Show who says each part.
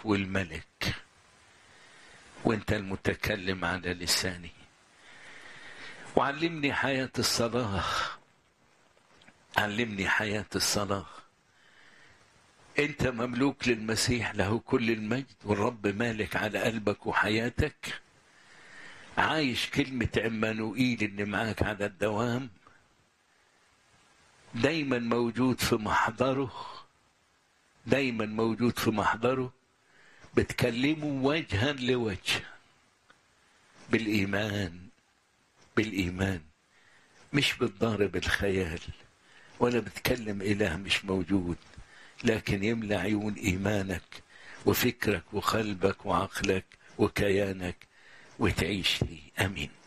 Speaker 1: والملك وانت المتكلم على لساني وعلمني حياة الصلاة علمني حياة الصلاة انت مملوك للمسيح له كل المجد والرب مالك على قلبك وحياتك عايش كلمة عمانوئيل اللي معاك على الدوام دايما موجود في محضره دايما موجود في محضره بتكلمه وجها لوجه بالإيمان بالإيمان مش بالضارب الخيال ولا بتكلم إله مش موجود لكن يملى عيون إيمانك وفكرك وقلبك وعقلك وكيانك وتعيش لي أمين